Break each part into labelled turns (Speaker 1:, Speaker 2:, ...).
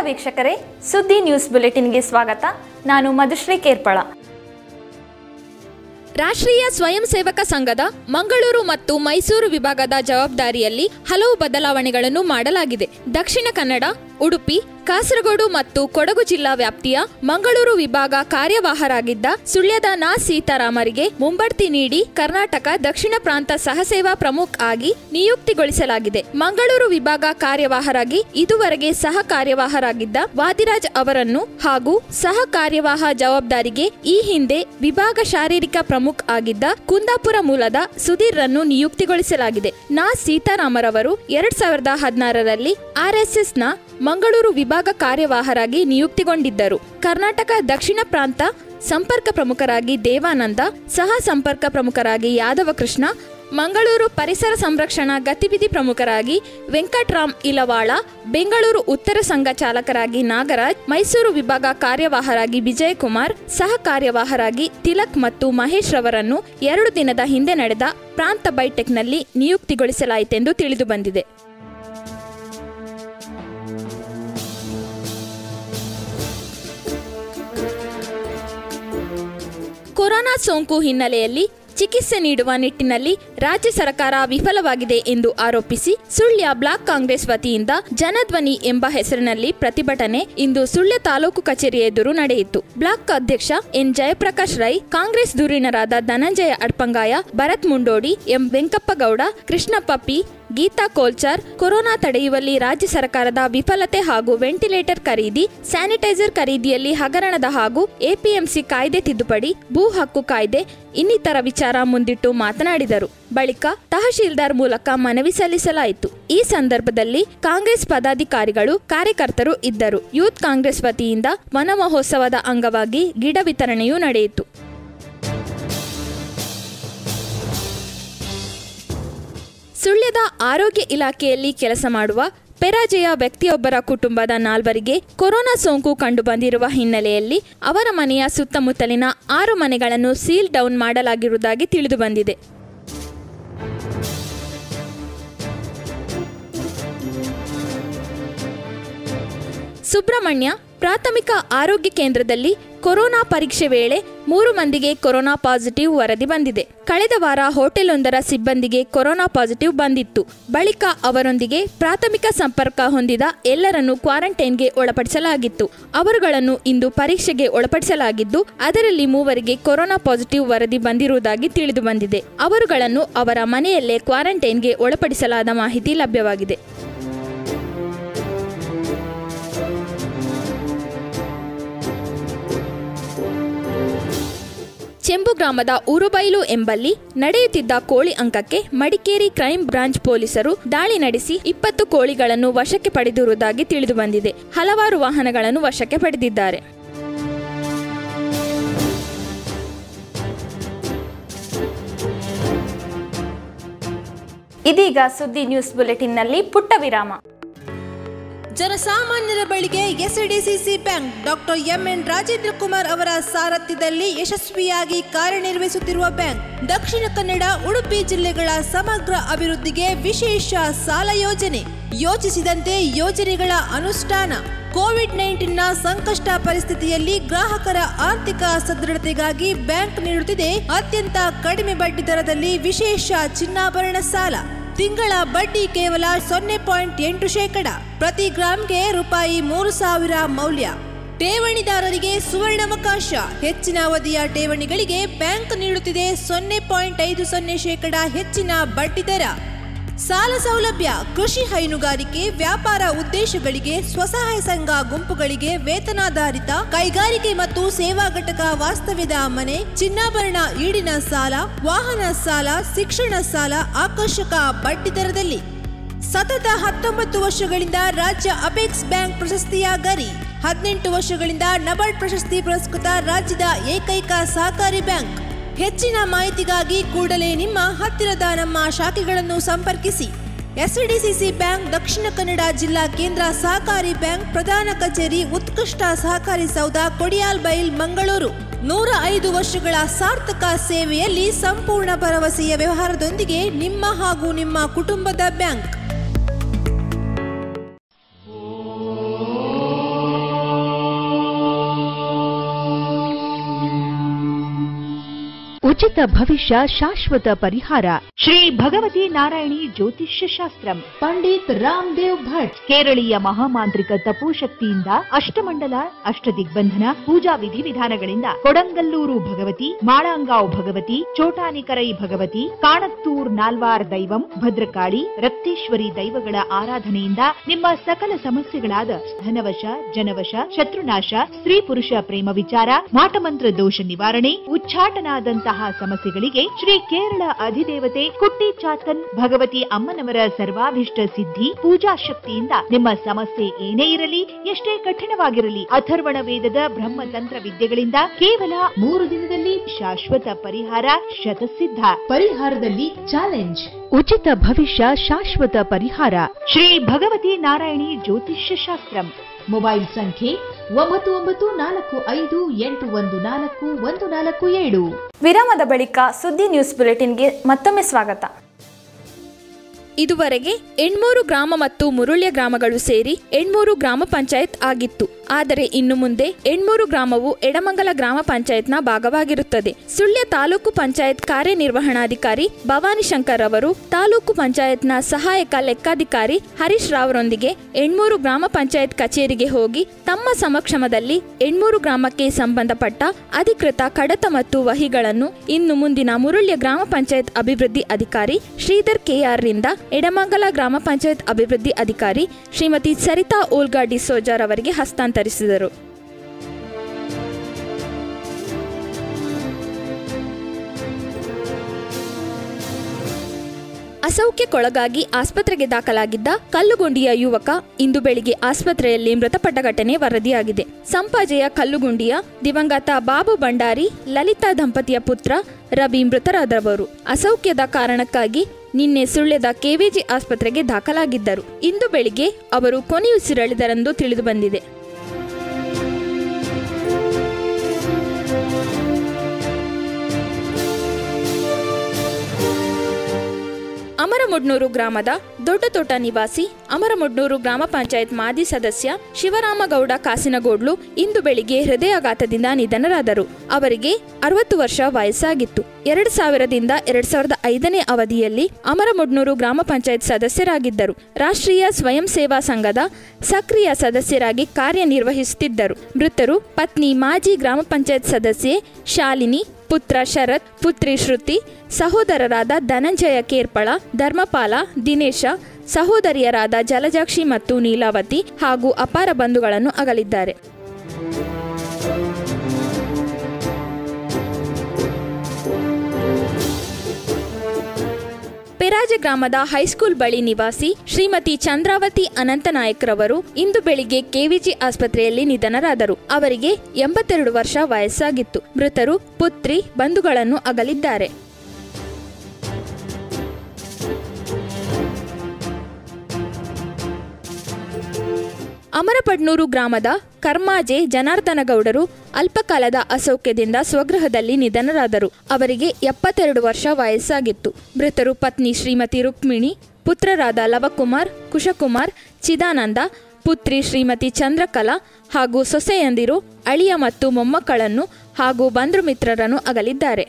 Speaker 1: ವೀಕ್ಷಕರೇ ಸುದ್ದಿ ನ್ಯೂಸ್ ಬುಲೆಟಿನ್ಗೆ ಸ್ವಾಗತ ನಾನು ಮಧುಶ್ರೀ ಕೇರ್ಪಳ
Speaker 2: ರಾಷ್ಟ್ರೀಯ ಸ್ವಯಂ ಸೇವಕ ಸಂಘದ ಮಂಗಳೂರು ಮತ್ತು ಮೈಸೂರು ವಿಭಾಗದ ಜವಾಬ್ದಾರಿಯಲ್ಲಿ ಹಲವು ಬದಲಾವಣೆಗಳನ್ನು ಮಾಡಲಾಗಿದೆ ದಕ್ಷಿಣ ಕನ್ನಡ ಉಡುಪಿ ಕಾಸರಗೋಡು ಮತ್ತು ಕೊಡಗು ಜಿಲ್ಲಾ ವ್ಯಾಪ್ತಿಯ ಮಂಗಳೂರು ವಿಭಾಗ ಕಾರ್ಯವಾಹರಾಗಿದ್ದ ಸುಳ್ಯದ ನಾ ಸೀತಾರಾಮರಿಗೆ ಮುಂಬಡ್ತಿ ನೀಡಿ ಕರ್ನಾಟಕ ದಕ್ಷಿಣ ಪ್ರಾಂತ ಸಹಸೇವಾ ಪ್ರಮುಖ್ ಆಗಿ ನಿಯುಕ್ತಿಗೊಳಿಸಲಾಗಿದೆ ಮಂಗಳೂರು ವಿಭಾಗ ಕಾರ್ಯವಾಹರಾಗಿ ಇದುವರೆಗೆ ಸಹ ಕಾರ್ಯವಾಹರಾಗಿದ್ದ ವಾದಿರಾಜ್ ಅವರನ್ನು ಹಾಗೂ ಸಹ ಕಾರ್ಯವಾಹ ಜವಾಬ್ದಾರಿಗೆ ಈ ಹಿಂದೆ ವಿಭಾಗ ಶಾರೀರಿಕ ಪ್ರಮುಖ್ ಆಗಿದ್ದ ಕುಂದಾಪುರ ಮೂಲದ ಸುಧೀರ್ರನ್ನು ನಿಯುಕ್ತಿಗೊಳಿಸಲಾಗಿದೆ ನಾ ಸೀತಾರಾಮರವರು ಎರಡ್ ಸಾವಿರದ ಹದಿನಾರರಲ್ಲಿ ಆರ್ಎಸ್ಎಸ್ನ ಮಂಗಳೂರು ವಿಭಾಗ ಕಾರ್ಯವಾಹರಾಗಿ ನಿಯುಕ್ತಿಗೊಂಡಿದ್ದರು ಕರ್ನಾಟಕ ದಕ್ಷಿಣ ಪ್ರಾಂತ ಸಂಪರ್ಕ ಪ್ರಮುಖರಾಗಿ ದೇವಾನಂದ ಸಹ ಸಂಪರ್ಕ ಪ್ರಮುಖರಾಗಿ ಯಾದವ ಕೃಷ್ಣ ಮಂಗಳೂರು ಪರಿಸರ ಸಂರಕ್ಷಣಾ ಗತಿವಿಧಿ ಪ್ರಮುಖರಾಗಿ ವೆಂಕಟ್ರಾಮ್ ಇಲವಾಳ ಬೆಂಗಳೂರು ಉತ್ತರ ಸಂಘ ಚಾಲಕರಾಗಿ ನಾಗರಾಜ್ ಮೈಸೂರು ವಿಭಾಗ ಕಾರ್ಯವಾಹರಾಗಿ ವಿಜಯಕುಮಾರ್ ಸಹ ಕಾರ್ಯವಾಹರಾಗಿ ತಿಲಕ್ ಮತ್ತು ಮಹೇಶ್ ರವರನ್ನು ಎರಡು ದಿನದ ಹಿಂದೆ ನಡೆದ ಪ್ರಾಂತ ಬೈಟೆಕ್ನಲ್ಲಿ ನಿಯುಕ್ತಿಗೊಳಿಸಲಾಯಿತೆಂದು ತಿಳಿದುಬಂದಿದೆ ಕೊರೋನಾ ಸೋಂಕು ಹಿನ್ನೆಲೆಯಲ್ಲಿ ಚಿಕಿತ್ಸೆ ನೀಡುವ ನಿಟ್ಟಿನಲ್ಲಿ ರಾಜ್ಯ ಸರ್ಕಾರ ವಿಫಲವಾಗಿದೆ ಎಂದು ಆರೋಪಿಸಿ ಸುಳ್ಯ ಬ್ಲಾಕ್ ಕಾಂಗ್ರೆಸ್ ವತಿಯಿಂದ ಜನಧ್ವನಿ ಎಂಬ ಹೆಸರಿನಲ್ಲಿ ಪ್ರತಿಭಟನೆ ಇಂದು ಸುಳ್ಯ ತಾಲೂಕು ಕಚೇರಿ ಎದುರು ನಡೆಯಿತು ಬ್ಲಾಕ್ ಅಧ್ಯಕ್ಷ ಎನ್ ಜಯಪ್ರಕಾಶ್ ರೈ ಕಾಂಗ್ರೆಸ್ ಧುರೀಣರಾದ Dhananjaya Adpangaya Bharath Mundodi M Venkappagowda Krishnappa P Geetha Kolchar corona ತಡೆಯುವಲ್ಲಿ ರಾಜ್ಯ ಸರ್ಕಾರದ ವಿಫಲತೆ ಹಾಗೂ ವೆಂಟಿಲೇಟರ್ ಖರೀದಿ ಸ್ಯಾನಿಟೈಸರ್ ಖರೀದಿಯಲ್ಲಿ ಹಗರಣದ ಹಾಗೂ ಎಪಿಎಂಸಿ ಕಾಯ್ದೆ ತಿದ್ದುಪಡಿ ಭೂ ಹಕ್ಕು ಕಾಯ್ದೆ ಇನ್ನಿತರ ವಿಚಾರ ಮುಂದಿಟ್ಟು ಮಾತನಾಡಿದರು ಬಳಿಕ ತಹಶೀಲ್ದಾರ್ ಮೂಲಕ ಮನವಿ ಸಲ್ಲಿಸಲಾಯಿತು ಈ ಸಂದರ್ಭದಲ್ಲಿ ಕಾಂಗ್ರೆಸ್ ಪದಾಧಿಕಾರಿಗಳು ಕಾರ್ಯಕರ್ತರು ಇದ್ದರು ಯೂತ್ ಕಾಂಗ್ರೆಸ್ ವತಿಯಿಂದ ವನ ಮಹೋತ್ಸವದ ಅಂಗವಾಗಿ ಗಿಡ ವಿತರಣೆಯೂ ನಡೆಯಿತು ಸುಳ್ಯದ ಆರೋಗ್ಯ ಇಲಾಖೆಯಲ್ಲಿ ಕೆಲಸ ಮಾಡುವ ಪೆರಾಜೆಯ ವ್ಯಕ್ತಿಯೊಬ್ಬರ ಕುಟುಂಬದ ನಾಲ್ವರಿಗೆ ಕೊರೋನಾ ಸೋಂಕು ಕಂಡುಬಂದಿರುವ ಹಿನ್ನೆಲೆಯಲ್ಲಿ ಅವರ ಮನೆಯ ಸುತ್ತಮುತ್ತಲಿನ ಆರು ಮನೆಗಳನ್ನು ಸೀಲ್ ಡೌನ್ ಮಾಡಲಾಗಿರುವುದಾಗಿ ತಿಳಿದುಬಂದಿದೆ ಸುಬ್ರಹ್ಮಣ್ಯ ಪ್ರಾಥಮಿಕ ಆರೋಗ್ಯ ಕೇಂದ್ರದಲ್ಲಿ ಕೊರೋನಾ ಪರೀಕ್ಷೆ ವೇಳೆ ಮೂರು ಮಂದಿಗೆ ಕೊರೋನಾ ಪಾಸಿಟಿವ್ ವರದಿ ಬಂದಿದೆ ಕಳೆದ ವಾರ ಹೋಟೆಲೊಂದರ ಸಿಬ್ಬಂದಿಗೆ ಕೊರೋನಾ ಪಾಸಿಟಿವ್ ಬಂದಿತ್ತು ಬಳಿಕ ಅವರೊಂದಿಗೆ ಪ್ರಾಥಮಿಕ ಸಂಪರ್ಕ ಹೊಂದಿದ ಎಲ್ಲರನ್ನು ಕ್ವಾರಂಟೈನ್ಗೆ ಒಳಪಡಿಸಲಾಗಿತ್ತು ಅವರುಗಳನ್ನು ಇಂದು ಪರೀಕ್ಷೆಗೆ ಒಳಪಡಿಸಲಾಗಿದ್ದು ಅದರಲ್ಲಿ ಮೂವರಿಗೆ ಕೊರೋನಾ ಪಾಸಿಟಿವ್ ವರದಿ ಬಂದಿರುವುದಾಗಿ ತಿಳಿದು ಬಂದಿದೆ ಅವರುಗಳನ್ನು ಅವರ ಮನೆಯಲ್ಲೇ ಕ್ವಾರಂಟೈನ್ಗೆ ಒಳಪಡಿಸಲಾದ ಮಾಹಿತಿ ಲಭ್ಯವಾಗಿದೆ ಚೆಂಬು ಗ್ರಾಮದ ಊರುಬೈಲು ಎಂಬಲ್ಲಿ ನಡೆಯುತ್ತಿದ್ದ ಕೋಳಿ ಅಂಕಕ್ಕೆ ಮಡಿಕೇರಿ ಕ್ರೈಂ ಬ್ರಾಂಚ್ ಪೊಲೀಸರು ದಾಳಿ ನಡೆಸಿ ಇಪ್ಪತ್ತು ಕೋಳಿಗಳನ್ನು ವಶಕ್ಕೆ ಪಡೆದಿರುವುದಾಗಿ ತಿಳಿದುಬಂದಿದೆ ಹಲವಾರು ವಾಹನಗಳನ್ನು ವಶಕ್ಕೆ ಪಡೆದಿದ್ದಾರೆ
Speaker 1: ಇದೀಗ ಸುದ್ದಿ ನ್ಯೂಸ್ ಬುಲೆಟಿನ್ನಲ್ಲಿ ಪುಟ್ಟ ವಿರಾಮ
Speaker 3: ಜನಸಾಮಾನ್ಯರ ಬಳಿಗೆ SDCC bank doctor MN Rajendra Kumar ಅವರ ಸಾರಥ್ಯದಲ್ಲಿ ಯಶಸ್ವಿಯಾಗಿ ಕಾರ್ಯನಿರ್ವಹಿಸುತ್ತಿರುವ ಬ್ಯಾಂಕ್ ದಕ್ಷಿಣ ಕನ್ನಡ ಉಡುಪಿ ಜಿಲ್ಲೆಗಳ ಸಮಗ್ರ ಅಭಿವೃದ್ಧಿಗೆ ವಿಶೇಷ ಸಾಲ ಯೋಜನೆ ಯೋಚಿಸಿದಂತೆ ಯೋಜನೆಗಳ ಅನುಷ್ಠಾನ ಕೋವಿಡ್ ನೈನ್ಟೀನ್ನ ಸಂಕಷ್ಟ ಪರಿಸ್ಥಿತಿಯಲ್ಲಿ ಗ್ರಾಹಕರ ಆರ್ಥಿಕ ಸದೃಢತೆಗಾಗಿ ಬ್ಯಾಂಕ್ ನೀಡುತ್ತಿದೆ ಅತ್ಯಂತ ಕಡಿಮೆ ಬಡ್ಡಿ ದರದಲ್ಲಿ ವಿಶೇಷ ಚಿನ್ನಾಭರಣ ಸಾಲ ತಿಂಗಳ ಬಡ್ಡಿ ಕೇವಲ ಸೊನ್ನೆ ಪಾಯಿಂಟ್ ಎಂಟು ಶೇಕಡ ಪ್ರತಿ ಗ್ರಾಂಗೆ ರೂಪಾಯಿ ಮೂರು ಸಾವಿರ ಮೌಲ್ಯ ಠೇವಣಿದಾರರಿಗೆ ಸುವರ್ಣಾವಕಾಶ ಹೆಚ್ಚಿನ ಅವಧಿಯ ಠೇವಣಿಗಳಿಗೆ ಬ್ಯಾಂಕ್ ನೀಡುತ್ತಿದೆ ಸೊನ್ನೆ ಪಾಯಿಂಟ್ ಐದು ಸೊನ್ನೆ ಶೇಕಡ ಹೆಚ್ಚಿನ ಬಡ್ಡಿ ದರ ಸಾಲ ಸೌಲಭ್ಯ ಕೃಷಿ ಹೈನುಗಾರಿಕೆ ವ್ಯಾಪಾರ ಉದ್ದೇಶಗಳಿಗೆ ಸ್ವಸಹಾಯ ಸಂಘ ಗುಂಪುಗಳಿಗೆ ವೇತನಾಧಾರಿತ ಕೈಗಾರಿಕೆ ಮತ್ತು ಸೇವಾ ಘಟಕ ವಾಸ್ತವ್ಯದ ಮನೆ ಚಿನ್ನಾಭರಣ ಈಡಿನ ಸಾಲ ವಾಹನ ಸಾಲ ಶಿಕ್ಷಣ ಸಾಲ ಆಕರ್ಷಕ ಬಡ್ಡಿ ದರದಲ್ಲಿ ಸತತ ಹತ್ತೊಂಬತ್ತು ವರ್ಷಗಳಿಂದ ರಾಜ್ಯ ಅಪೆಕ್ಸ್ ಬ್ಯಾಂಕ್ ಪ್ರಶಸ್ತಿಯ ಗರಿ ಹದಿನೆಂಟು ವರ್ಷಗಳಿಂದ ನಬಾರ್ಡ್ ಪ್ರಶಸ್ತಿ ಪುರಸ್ಕೃತ ರಾಜ್ಯದ ಏಕೈಕ ಸಹಕಾರಿ ಬ್ಯಾಂಕ್ ಹೆಚ್ಚಿನ ಮಾಹಿತಿಗಾಗಿ ಕೂಡಲೇ ನಿಮ್ಮ ಹತ್ತಿರದ ನಮ್ಮ ಶಾಖೆಗಳನ್ನು ಸಂಪರ್ಕಿಸಿ ಎಸ್ಡಿಸಿಸಿ ಬ್ಯಾಂಕ್ ದಕ್ಷಿಣ ಕನ್ನಡ ಜಿಲ್ಲಾ ಕೇಂದ್ರ ಸಹಕಾರಿ ಬ್ಯಾಂಕ್ ಪ್ರಧಾನ ಕಚೇರಿ ಉತ್ಕೃಷ್ಟ ಸಹಕಾರಿ ಸೌಧ ಕೊಡಿಯಾಲ್ ಬೈಲ್ ಮಂಗಳೂರು ನೂರ ಐದು ವರ್ಷಗಳ ಸಾರ್ಥಕ ಸೇವೆಯಲ್ಲಿ ಸಂಪೂರ್ಣ ಭರವಸೆಯ ವ್ಯವಹಾರದೊಂದಿಗೆ ನಿಮ್ಮ ಹಾಗೂ ನಿಮ್ಮ ಕುಟುಂಬದ ಬ್ಯಾಂಕ್
Speaker 4: ಉಚಿತ ಭವಿಷ್ಯ ಶಾಶ್ವತ ಪರಿಹಾರ ಶ್ರೀ ಭಗವತಿ ನಾರಾಯಣಿ ಜ್ಯೋತಿಷ್ಯ ಶಾಸ್ತ್ರಂ
Speaker 3: ಪಂಡಿತ್ ರಾಮದೇವ್ ಭಟ್
Speaker 4: ಕೇರಳೀಯ ಮಹಾಮಾಂತ್ರಿಕ ತಪೋಶಕ್ತಿಯಿಂದ ಅಷ್ಟಮಂಡಲ ಅಷ್ಟದಿಗ್ಬಂಧನ ಪೂಜಾ ವಿಧಿವಿಧಾನಗಳಿಂದ ಕೊಡಂಗಲ್ಲೂರು ಭಗವತಿ ಮಾಳಂಗಾವ್ ಭಗವತಿ ಚೋಟಾನಿಕರೈ ಭಗವತಿ ಕಾಣತ್ತೂರ್ ನಾಲ್ವಾರ್ ದೈವಂ ಭದ್ರಕಾಳಿ ರಕ್ತೇಶ್ವರಿ ದೈವಗಳ ಆರಾಧನೆಯಿಂದ ನಿಮ್ಮ ಸಕಲ ಸಮಸ್ಯೆಗಳಾದ ಧನವಶ ಜನವಶ ಶತ್ರುನಾಶ ಸ್ತ್ರೀ ಪುರುಷ ಪ್ರೇಮ ವಿಚಾರ ಮಾಟಮಂತ್ರ ದೋಷ ನಿವಾರಣೆ ಉಚ್ಚಾಟನಾದಂತಹ ಸಮಸ್ಯೆಗಳಿಗೆ ಶ್ರೀ ಕೇರಳ ಅಧಿದೇವತೆ ಕುಟ್ಟಿ ಚಾತನ್ ಭಗವತಿ ಅಮ್ಮನವರ ಸರ್ವಾಭಿಷ್ಟ ಸಿದ್ಧಿ ಪೂಜಾ ಶಕ್ತಿಯಿಂದ ನಿಮ್ಮ ಸಮಸ್ಯೆ ಏನೇ ಇರಲಿ ಎಷ್ಟೇ ಕಠಿಣವಾಗಿರಲಿ ಅಥರ್ವಣ ವೇದದ ಬ್ರಹ್ಮತಂತ್ರ ವಿದ್ಯೆಗಳಿಂದ ಕೇವಲ ಮೂರು ದಿನದಲ್ಲಿ ಶಾಶ್ವತ ಪರಿಹಾರ ಶತಸಿದ್ಧ
Speaker 3: ಪರಿಹಾರದಲ್ಲಿ ಚಾಲೆಂಜ್
Speaker 4: ಉಚಿತ ಭವಿಷ್ಯ ಶಾಶ್ವತ ಪರಿಹಾರ ಶ್ರೀ ಭಗವತಿ ನಾರಾಯಣಿ ಜ್ಯೋತಿಷ್ಯ ಶಾಸ್ತ್ರಂ
Speaker 3: ಮೊಬೈಲ್ ಸಂಖ್ಯೆ ಒಂಬತ್ತು ಒಂಬತ್ತು ನಾಲ್ಕು ಐದು ಎಂಟು ಒಂದು ನಾಲ್ಕು ಒಂದು ನಾಲ್ಕು ಏಳು
Speaker 1: ವಿರಾಮದ ಬಳಿಕ ಸುದ್ದಿ ನ್ಯೂಸ್ ಬುಲೆಟಿನ್ಗೆ ಮತ್ತೊಮ್ಮೆ ಸ್ವಾಗತ
Speaker 2: ಇದುವರೆಗೆ ಎಣ್ಮೂರು ಗ್ರಾಮ ಮತ್ತು ಮುರುಳ್ಯ ಗ್ರಾಮಗಳು ಸೇರಿ ಎಣ್ಮೂರು ಗ್ರಾಮ ಪಂಚಾಯತ್ ಆಗಿತ್ತು ಆದರೆ ಇನ್ನು ಮುಂದೆ ಎಣ್ಮೂರು ಗ್ರಾಮವು ಎಡಮಂಗಲ ಗ್ರಾಮ ಪಂಚಾಯತ್ನ ಭಾಗವಾಗಿರುತ್ತದೆ ಸುಳ್ಯ ತಾಲೂಕು ಪಂಚಾಯತ್ ಕಾರ್ಯನಿರ್ವಹಣಾಧಿಕಾರಿ ಭವಾನಿ ಶಂಕರ್ ಅವರು ತಾಲೂಕು ಪಂಚಾಯತ್ನ ಸಹಾಯಕ ಲೆಕ್ಕಾಧಿಕಾರಿ ಹರೀಶ್ ರಾವ್ರೊಂದಿಗೆ ಎಣ್ಮೂರು ಗ್ರಾಮ ಪಂಚಾಯತ್ ಕಚೇರಿಗೆ ಹೋಗಿ ತಮ್ಮ ಸಮಕ್ಷಮದಲ್ಲಿ ಎಣ್ಮೂರು ಗ್ರಾಮಕ್ಕೆ ಸಂಬಂಧಪಟ್ಟ ಅಧಿಕೃತ ಕಡತ ಮತ್ತು ವಹಿಗಳನ್ನು ಇನ್ನು ಮುಂದಿನ ಮುರುಳ್ಯ ಗ್ರಾಮ ಪಂಚಾಯತ್ ಅಭಿವೃದ್ಧಿ ಅಧಿಕಾರಿ ಶ್ರೀಧರ್ ಕೆಆರ್ ರಿಂದ ಎಡಮಂಗಲ ಗ್ರಾಮ ಪಂಚಾಯತ್ ಅಭಿವೃದ್ಧಿ ಅಧಿಕಾರಿ ಶ್ರೀಮತಿ ಸರಿತಾ ಓಲ್ಗಾ ಡಿಸೋಜಾರ್ ಅವರಿಗೆ ಹಸ್ತಾಂತರಿಸಿದರು ಅಸೌಖ್ಯಕ್ಕೊಳಗಾಗಿ ಆಸ್ಪತ್ರೆಗೆ ದಾಖಲಾಗಿದ್ದ ಕಲ್ಲುಗುಂಡಿಯ ಯುವಕ ಇಂದು ಬೆಳಿಗ್ಗೆ ಆಸ್ಪತ್ರೆಯಲ್ಲಿ ಮೃತಪಟ್ಟ ಘಟನೆ ವರದಿಯಾಗಿದೆ ಸಂಪಾಜೆಯ ಕಲ್ಲುಗುಂಡಿಯ ದಿವಂಗತ ಬಾಬು ಭಂಡಾರಿ ಲಲಿತಾ ದಂಪತಿಯ ಪುತ್ರ ರವಿ ಮೃತರಾದವರು ಅಸೌಖ್ಯದ ಕಾರಣಕ್ಕಾಗಿ ನಿನ್ನೆ ಸುಳ್ಯದ ಕೆವಿಜಿ ಆಸ್ಪತ್ರೆಗೆ ದಾಖಲಾಗಿದ್ದರು ಇಂದು ಬೆಳಿಗ್ಗೆ ಅವರು ಕೊನೆಯುಸಿರೆಳೆದರೆಂದು ತಿಳಿದುಬಂದಿದೆ ಅಮರಮುಡ್ನೂರು ಗ್ರಾಮದ ದೊಡ್ಡತೋಟ ನಿವಾಸಿ ಅಮರಮುಡ್ನೂರು ಗ್ರಾಮ ಪಂಚಾಯತ್ ಮಾಜಿ ಸದಸ್ಯ ಶಿವರಾಮಗೌಡ ಕಾಸಿನಗೋಡ್ಲು ಇಂದು ಬೆಳಿಗ್ಗೆ ಹೃದಯಾಘಾತದಿಂದ ನಿಧನರಾದರು ಅವರಿಗೆ ಅರವತ್ತು ವರ್ಷ ವಯಸ್ಸಾಗಿತ್ತು ಎರಡು ಸಾವಿರದಿಂದ ಎರಡ್ ಸಾವಿರದ ಐದನೇ ಅವಧಿಯಲ್ಲಿ ಅಮರಮುಡ್ನೂರು ಗ್ರಾಮ ಪಂಚಾಯತ್ ಸದಸ್ಯರಾಗಿದ್ದರು ರಾಷ್ಟ್ರೀಯ ಸ್ವಯಂ ಸೇವಾ ಸಂಘದ ಸಕ್ರಿಯ ಸದಸ್ಯರಾಗಿ ಕಾರ್ಯನಿರ್ವಹಿಸುತ್ತಿದ್ದರು ಮೃತರು ಪತ್ನಿ ಮಾಜಿ ಗ್ರಾಮ ಪಂಚಾಯತ್ ಸದಸ್ಯೆ ಶಾಲಿನಿ ಪುತ್ರ ಶರತ್ ಪುತ್ರಿ ಶ್ರುತಿ ಸಹೋದರರಾದ ಧನಂಜಯ ಕೇರ್ಪಳ ಧರ್ಮಪಾಲ ದಿನೇಶ ಸಹೋದರಿಯರಾದ ಜಲಜಾಕ್ಷಿ ಮತ್ತು ನೀಲಾವತಿ ಹಾಗೂ ಅಪಾರ ಬಂಧುಗಳನ್ನು ಅಗಲಿದ್ದಾರೆ ಪೆರಾಜೆ ಗ್ರಾಮದ ಹೈಸ್ಕೂಲ್ ಬಳಿ ನಿವಾಸಿ ಶ್ರೀಮತಿ ಚಂದ್ರಾವತಿ ಅನಂತನಾಯಕ್ರವರು ಇಂದು ಬೆಳಿಗ್ಗೆ ಕೆವಿಜಿ ಆಸ್ಪತ್ರೆಯಲ್ಲಿ ನಿಧನರಾದರು ಅವರಿಗೆ ಎಂಬತ್ತೆರಡು ವರ್ಷ ವಯಸ್ಸಾಗಿತ್ತು ಮೃತರು ಪುತ್ರಿ ಬಂಧುಗಳನ್ನು ಅಗಲಿದ್ದಾರೆ ಅಮರಪಡ್ನೂರು ಗ್ರಾಮದ ಕರ್ಮಾಜೆ ಜನಾರ್ದನಗೌಡರು ಅಲ್ಪಕಾಲದ ಅಸೌಖ್ಯದಿಂದ ಸ್ವಗೃಹದಲ್ಲಿ ನಿಧನರಾದರು ಅವರಿಗೆ ಎಪ್ಪತ್ತೆರಡು ವರ್ಷ ವಯಸ್ಸಾಗಿತ್ತು ಮೃತರು ಪತ್ನಿ ಶ್ರೀಮತಿ ರುಕ್ಮಿಣಿ ಪುತ್ರರಾದ ಲವಕುಮಾರ್ ಕುಶಕುಮಾರ್ ಚಿದಾನಂದ ಪುತ್ರಿ ಶ್ರೀಮತಿ ಚಂದ್ರಕಲಾ ಹಾಗೂ ಸೊಸೆಯಂದಿರು ಅಳಿಯ ಮತ್ತು ಮೊಮ್ಮಕ್ಕಳನ್ನು ಹಾಗೂ ಬಂಧು ಮಿತ್ರರನ್ನು ಅಗಲಿದ್ದಾರೆ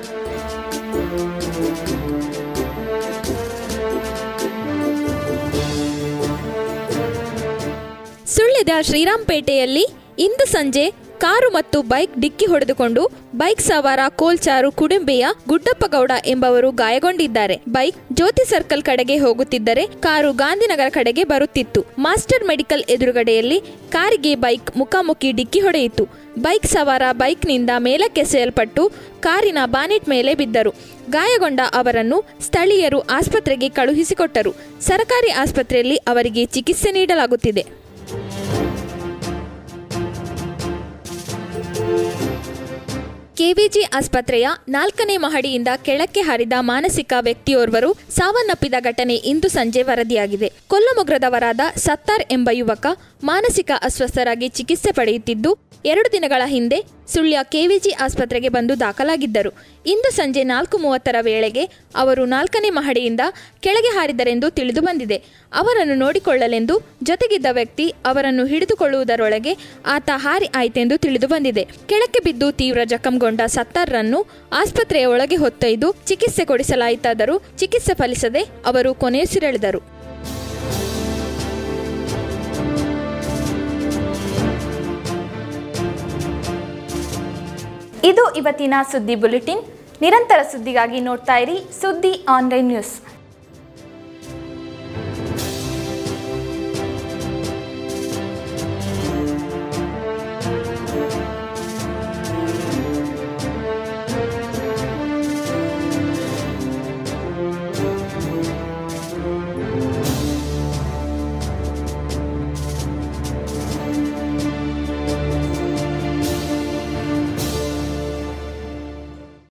Speaker 2: ಸುಳ್ಯದ ಶ್ರೀರಾಂಪೇಟೆಯಲ್ಲಿ ಇಂದು ಸಂಜೆ ಕಾರು ಮತ್ತು ಬೈಕ್ ಡಿಕ್ಕಿ ಹೊಡೆದುಕೊಂಡು ಬೈಕ್ ಸವಾರ ಕೋಲ್ಚಾರು ಕುಡುಂಬೆಯ ಗುಡ್ಡಪ್ಪಗೌಡ ಎಂಬವರು ಗಾಯಗೊಂಡಿದ್ದಾರೆ ಬೈಕ್ ಜ್ಯೋತಿ ಸರ್ಕಲ್ ಕಡೆಗೆ ಹೋಗುತ್ತಿದ್ದರೆ ಕಾರು ಗಾಂಧಿನಗರ ಕಡೆಗೆ ಬರುತ್ತಿತ್ತು ಮಾಸ್ಟರ್ ಮೆಡಿಕಲ್ ಎದುರುಗಡೆಯಲ್ಲಿ ಕಾರಿಗೆ ಬೈಕ್ ಮುಖಾಮುಖಿ ಡಿಕ್ಕಿ ಹೊಡೆಯಿತು ಬೈಕ್ ಸವಾರ ಬೈಕ್ನಿಂದ ಮೇಲಕ್ಕೆಸೆಯಲ್ಪಟ್ಟು ಕಾರಿನ ಬಾನೆಟ್ ಮೇಲೆ ಬಿದ್ದರು ಗಾಯಗೊಂಡ ಅವರನ್ನು ಸ್ಥಳೀಯರು ಆಸ್ಪತ್ರೆಗೆ ಕಳುಹಿಸಿಕೊಟ್ಟರು ಸರ್ಕಾರಿ ಆಸ್ಪತ್ರೆಯಲ್ಲಿ ಅವರಿಗೆ ಚಿಕಿತ್ಸೆ ನೀಡಲಾಗುತ್ತಿದೆ ಕೆವಿಜಿ ಆಸ್ಪತ್ರೆಯ ನಾಲ್ಕನೇ ಮಹಡಿಯಿಂದ ಕೆಳಕ್ಕೆ ಹಾರಿದ ಮಾನಸಿಕ ವ್ಯಕ್ತಿಯೋರ್ವರು ಸಾವನ್ನಪ್ಪಿದ ಘಟನೆ ಇಂದು ಸಂಜೆ ವರದಿಯಾಗಿದೆ ಕೊಲ್ಲಮೊಗ್ರದವರಾದ ಸತ್ತಾರ್ ಎಂಬ ಯುವಕ ಮಾನಸಿಕ ಅಸ್ವಸ್ಥರಾಗಿ ಚಿಕಿತ್ಸೆ ಪಡೆಯುತ್ತಿದ್ದು ಎರಡು ದಿನಗಳ ಹಿಂದೆ ಸುಳ್ಯ ಕೆವಿಜಿ ಆಸ್ಪತ್ರೆಗೆ ಬಂದು ದಾಖಲಾಗಿದ್ದರು ಇಂದು ಸಂಜೆ ನಾಲ್ಕು ಮೂವತ್ತರ ವೇಳೆಗೆ ಅವರು ನಾಲ್ಕನೇ ಮಹಡಿಯಿಂದ ಕೆಳಗೆ ಹಾರಿದರೆಂದು ತಿಳಿದು ಬಂದಿದೆ ಅವರನ್ನು ನೋಡಿಕೊಳ್ಳಲೆಂದು ಜೊತೆಗಿದ್ದ ವ್ಯಕ್ತಿ ಅವರನ್ನು ಹಿಡಿದುಕೊಳ್ಳುವುದರೊಳಗೆ ಆತ ಹಾರಿ ಆಯ್ತೆಂದು ತಿಳಿದು ಬಂದಿದೆ ಕೆಳಕ್ಕೆ ಬಿದ್ದು ತೀವ್ರ ಜಖಂಗೊಂಡ ಗಾಯಗೊಂಡ ಸತ್ತಾರ್ರನ್ನು ಆಸ್ಪತ್ರೆಯ ಒಳಗೆ ಹೊತ್ತೊಯ್ದು ಚಿಕಿತ್ಸೆ ಕೊಡಿಸಲಾಯಿತಾದರೂ ಚಿಕಿತ್ಸೆ ಫಲಿಸದೆ ಅವರು ಕೊನೆಯುಸಿರೆಳೆದರು
Speaker 1: ಇದು ಇವತ್ತಿನ ಸುದ್ದಿ ಬುಲೆಟಿನ್ ನಿರಂತರ ಸುದ್ದಿಗಾಗಿ ನೋಡ್ತಾ ಇರಿ ಸುದ್ದಿ ಆನ್ಲೈನ್ ನ್ಯೂಸ್